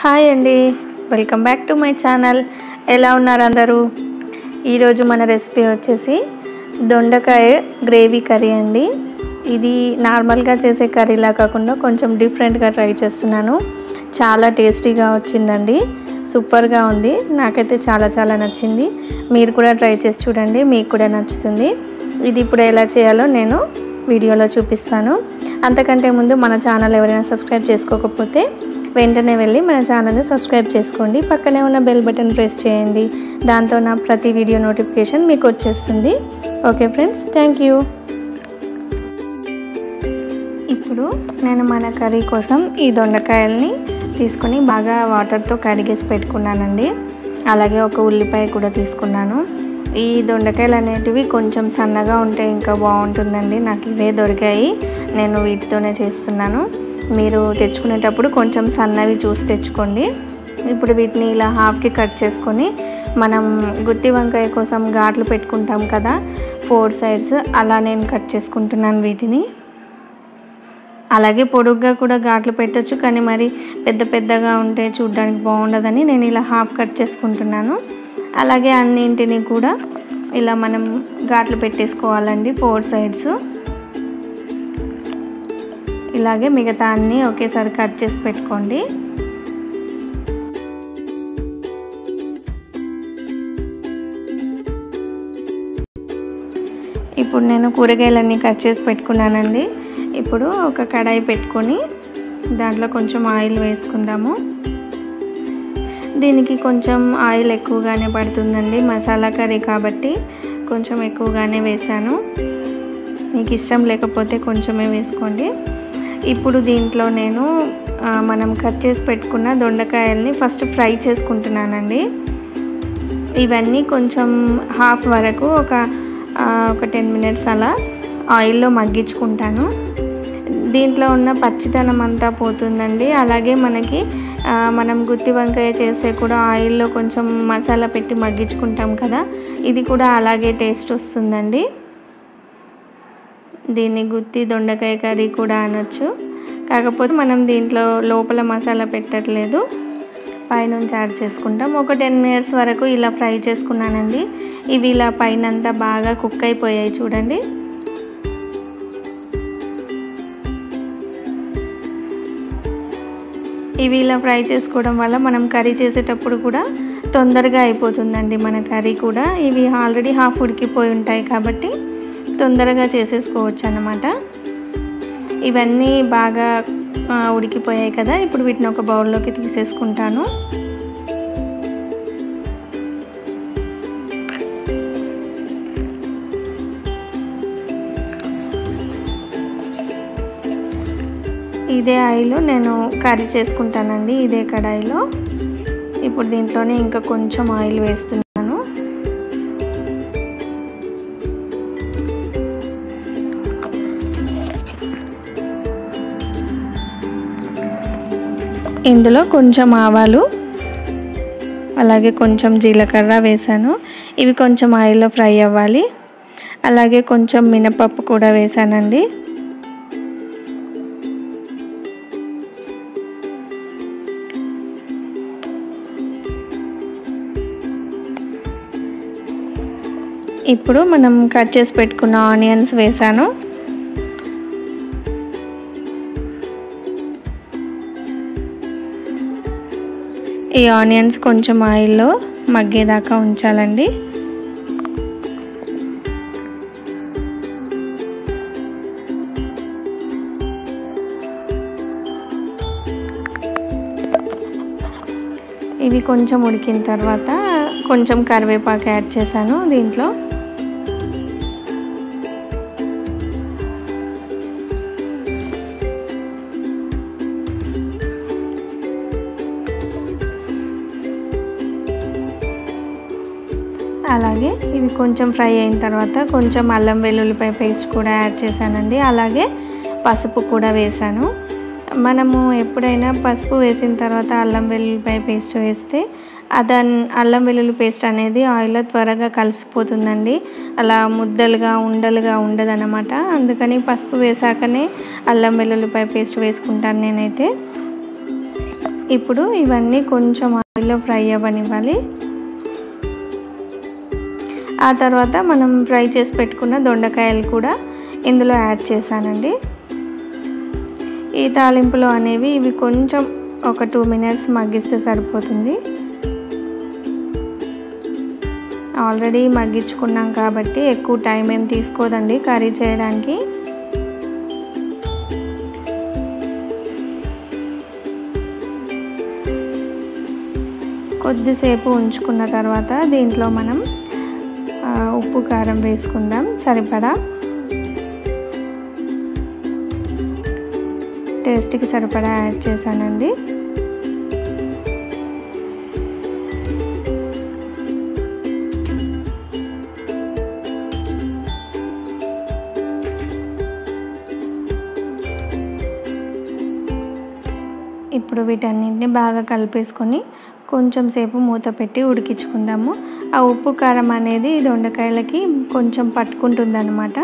hi అండి welcome back to my channel ఎలా ఉన్నారు అందరూ ఈరోజు మన రెసిపీ వచ్చేసి దొండకాయ గ్రేవీ కర్రీ అండి ఇది నార్మల్గా చేసే కర్రీలా కాకుండా కొంచెం డిఫరెంట్గా ట్రై చేస్తున్నాను చాలా టేస్టీగా వచ్చిందండి సూపర్గా ఉంది నాకైతే చాలా చాలా నచ్చింది మీరు కూడా ట్రై చేసి చూడండి మీకు కూడా నచ్చుతుంది ఇది ఇప్పుడు ఎలా చేయాలో నేను వీడియోలో చూపిస్తాను అంతకంటే ముందు మన ఛానల్ ఎవరైనా సబ్స్క్రైబ్ చేసుకోకపోతే వెంటనే వెళ్ళి మన ఛానల్ని సబ్స్క్రైబ్ చేసుకోండి పక్కనే ఉన్న బెల్ బటన్ ప్రెస్ చేయండి దాంతో నా ప్రతి వీడియో నోటిఫికేషన్ మీకు వచ్చేస్తుంది ఓకే ఫ్రెండ్స్ థ్యాంక్ యూ ఇప్పుడు నేను మన కర్రీ కోసం ఈ దొండకాయల్ని తీసుకొని బాగా వాటర్తో కడిగేసి పెట్టుకున్నానండి అలాగే ఒక ఉల్లిపాయ కూడా తీసుకున్నాను ఈ దొండకాయలు అనేటివి కొంచెం సన్నగా ఉంటే ఇంకా బాగుంటుందండి నాకు ఇవే దొరికాయి నేను వీటితోనే చేస్తున్నాను మీరు తెచ్చుకునేటప్పుడు కొంచెం సన్నవి చూసి తెచ్చుకోండి ఇప్పుడు వీటిని ఇలా హాఫ్కి కట్ చేసుకొని మనం గుత్తి వంకాయ కోసం ఘాట్లు పెట్టుకుంటాం కదా ఫోర్ సైడ్స్ అలా నేను కట్ చేసుకుంటున్నాను వీటిని అలాగే పొడుగ్గా కూడా ఘాట్లు పెట్టచ్చు కానీ మరి పెద్ద పెద్దగా ఉంటే చూడడానికి బాగుండదని నేను ఇలా హాఫ్ కట్ చేసుకుంటున్నాను అలాగే అన్నింటిని కూడా ఇలా మనం ఘాట్లు పెట్టేసుకోవాలండి ఫోర్ సైడ్స్ ఇలాగే మిగతా అన్నీ ఒకేసారి కట్ చేసి పెట్టుకోండి ఇప్పుడు నేను కూరగాయలన్నీ కట్ చేసి పెట్టుకున్నానండి ఇప్పుడు ఒక కడాయి పెట్టుకొని దాంట్లో కొంచెం ఆయిల్ వేసుకుందాము దీనికి కొంచెం ఆయిల్ ఎక్కువగానే పడుతుందండి మసాలా కర్రీ కాబట్టి కొంచెం ఎక్కువగానే వేసాను మీకు ఇష్టం లేకపోతే కొంచెమే వేసుకోండి ఇప్పుడు దీంట్లో నేను మనం కట్ చేసి పెట్టుకున్న దొండకాయల్ని ఫస్ట్ ఫ్రై చేసుకుంటున్నానండి ఇవన్నీ కొంచెం హాఫ్ వరకు ఒక ఒక టెన్ మినిట్స్ అలా ఆయిల్లో మగ్గించుకుంటాను దీంట్లో ఉన్న పచ్చిదనం అంతా పోతుందండి అలాగే మనకి మనం గుత్తి వంకాయ చేస్తే కూడా ఆయిల్లో కొంచెం మసాలా పెట్టి మగ్గించుకుంటాం కదా ఇది కూడా అలాగే టేస్ట్ వస్తుందండి దీన్ని గుత్తి దొండకాయ కర్రీ కూడా అనొచ్చు కాకపోతే మనం దీంట్లో లోపల మసాలా పెట్టట్లేదు పైనుంచి యాడ్ చేసుకుంటాం ఒక టెన్ మినిట్స్ వరకు ఇలా ఫ్రై చేసుకున్నానండి ఇవి ఇలా పైన అంతా బాగా కుక్ అయిపోయాయి చూడండి ఇవి ఇలా ఫ్రై చేసుకోవడం వల్ల మనం కర్రీ చేసేటప్పుడు కూడా తొందరగా అయిపోతుందండి మన కర్రీ కూడా ఇవి ఆల్రెడీ హాఫ్ ఉడికిపోయి ఉంటాయి కాబట్టి తొందరగా చేసేసుకోవచ్చు అన్నమాట ఇవన్నీ బాగా ఉడికిపోయాయి కదా ఇప్పుడు వీటిని ఒక బౌల్లోకి తీసేసుకుంటాను ఇదే ఆయిల్ నేను కర్రీ చేసుకుంటానండి ఇదే కడాయిలో ఇప్పుడు దీంట్లోనే ఇంకా కొంచెం ఆయిల్ వేస్తున్నాను ఇందులో కొంచెం ఆవాలు అలాగే కొంచెం జీలకర్ర వేసాను ఇవి కొంచెం ఆయిల్లో ఫ్రై అవ్వాలి అలాగే కొంచెం మినపప్పు కూడా వేసానండి ఇప్పుడు మనం కట్ చేసి పెట్టుకున్న ఆనియన్స్ వేసాను ఈ ఆనియన్స్ కొంచెం ఆయిల్లో మగ్గేదాకా ఉంచాలండి ఇవి కొంచెం ఉడికిన తర్వాత కొంచెం కరివేపాకు యాడ్ చేశాను దీంట్లో అలాగే ఇవి కొంచెం ఫ్రై అయిన తర్వాత కొంచెం అల్లం వెల్లుల్లిపాయ పేస్ట్ కూడా యాడ్ చేశానండి అలాగే పసుపు కూడా వేసాను మనము ఎప్పుడైనా పసుపు వేసిన తర్వాత అల్లం వెల్లుల్లిపాయ పేస్ట్ వేస్తే అదన్ అల్లం వెల్లుల్లి పేస్ట్ అనేది ఆయిల్లో త్వరగా కలిసిపోతుందండి అలా ముద్దలుగా ఉండలుగా ఉండదన్నమాట అందుకని పసుపు వేసాకనే అల్లం వెల్లుల్లిపాయ పేస్ట్ వేసుకుంటాను నేనైతే ఇప్పుడు ఇవన్నీ కొంచెం ఆయిల్లో ఫ్రై అవ్వనివ్వాలి ఆ తర్వాత మనం ఫ్రై చేసి పెట్టుకున్న దొండకాయలు కూడా ఇందులో యాడ్ చేశానండి ఈ తాలింపులు అనేవి ఇవి కొంచెం ఒక టూ మినిట్స్ మగ్గిస్తే సరిపోతుంది ఆల్రెడీ మగ్గించుకున్నాం కాబట్టి ఎక్కువ టైం ఏం తీసుకోదండి కర్రీ చేయడానికి కొద్దిసేపు ఉంచుకున్న తర్వాత దీంట్లో మనం ఉప్పు కారం వేసుకుందాం సరిపడా టేస్ట్కి సరిపడా యాడ్ చేశానండి ఇప్పుడు వీటన్నింటిని బాగా కలిపేసుకొని కొంచెం సేపు మూత పెట్టి ఉడికించుకుందాము ఆ ఉప్పు కారం అనేది దొండకాయలకి కొంచెం పట్టుకుంటుంది అనమాట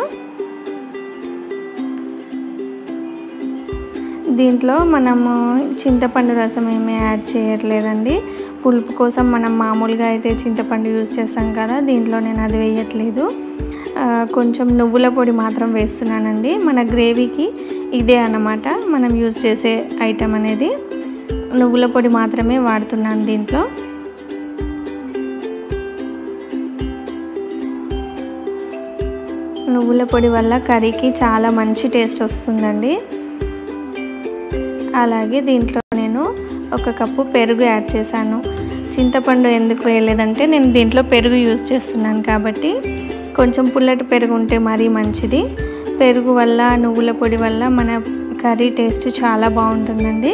దీంట్లో మనము చింతపండు రసం ఏమీ యాడ్ చేయట్లేదండి పులుపు కోసం మనం మామూలుగా అయితే చింతపండు యూజ్ చేస్తాం కదా దీంట్లో నేను అది వేయట్లేదు కొంచెం నువ్వుల పొడి మాత్రం వేస్తున్నానండి మన గ్రేవీకి ఇదే అన్నమాట మనం యూజ్ చేసే ఐటెం అనేది నువ్వుల పొడి మాత్రమే వాడుతున్నాను దీంట్లో నువ్వుల పొడి వల్ల కర్రీకి చాలా మంచి టేస్ట్ వస్తుందండి అలాగే దీంట్లో నేను ఒక కప్పు పెరుగు యాడ్ చేశాను చింతపండు ఎందుకు వేయలేదంటే నేను దీంట్లో పెరుగు యూజ్ చేస్తున్నాను కాబట్టి కొంచెం పుల్లటి పెరుగు ఉంటే మరీ మంచిది పెరుగు వల్ల నువ్వుల పొడి వల్ల మన కర్రీ టేస్ట్ చాలా బాగుంటుందండి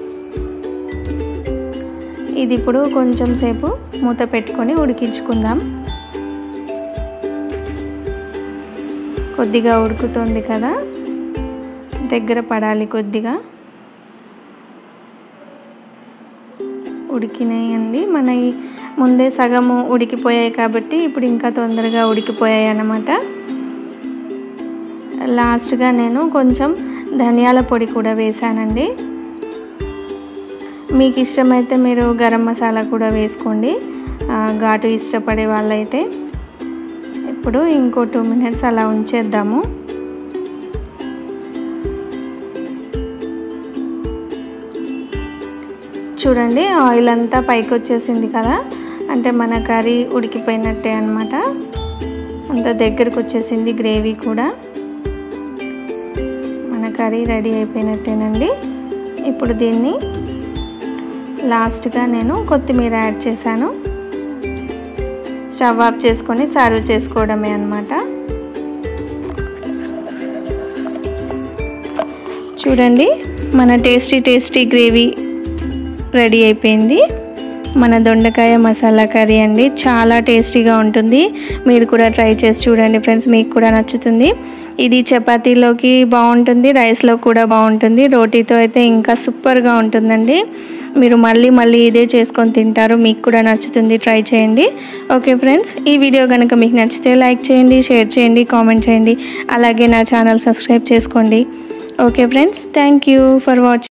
ఇది ఇప్పుడు కొంచెం సేపు మూత పెట్టుకొని ఉడికించుకుందాం కొద్దిగా ఉడుకుతుంది కదా దగ్గర పడాలి కొద్దిగా ఉడికినాయండి మన ముందే సగము ఉడికిపోయాయి కాబట్టి ఇప్పుడు ఇంకా తొందరగా ఉడికిపోయాయి అన్నమాట లాస్ట్గా నేను కొంచెం ధనియాల పొడి కూడా వేసానండి మీకు ఇష్టమైతే మీరు గరం మసాలా కూడా వేసుకోండి ఘాటు ఇష్టపడే వాళ్ళైతే ఇప్పుడు ఇంకో టూ మినిట్స్ అలా ఉంచేద్దాము చూడండి ఆయిల్ అంతా పైకి వచ్చేసింది కదా అంటే మన కర్రీ ఉడికిపోయినట్టే అనమాట అంత దగ్గరకు వచ్చేసింది గ్రేవీ కూడా మన కర్రీ రెడీ అయిపోయినట్టేనండి ఇప్పుడు దీన్ని లాస్ట్గా నేను కొత్తిమీర యాడ్ చేశాను స్టవ్ ఆఫ్ చేసుకొని సర్వ్ చేసుకోవడమే అనమాట చూడండి మన టేస్టీ టేస్టీ గ్రేవీ రెడీ అయిపోయింది మన దొండకాయ మసాలా కర్రీ అండి చాలా టేస్టీగా ఉంటుంది మీరు కూడా ట్రై చేసి చూడండి ఫ్రెండ్స్ మీకు కూడా నచ్చుతుంది ఇది చపాతీలోకి బాగుంటుంది రైస్లో కూడా బాగుంటుంది రోటీతో అయితే ఇంకా సూపర్గా ఉంటుందండి మీరు మళ్ళీ మళ్ళీ ఇదే చేసుకొని తింటారు మీకు కూడా నచ్చుతుంది ట్రై చేయండి ఓకే ఫ్రెండ్స్ ఈ వీడియో కనుక మీకు నచ్చితే లైక్ చేయండి షేర్ చేయండి కామెంట్ చేయండి అలాగే నా ఛానల్ సబ్స్క్రైబ్ చేసుకోండి okay friends thank you for watching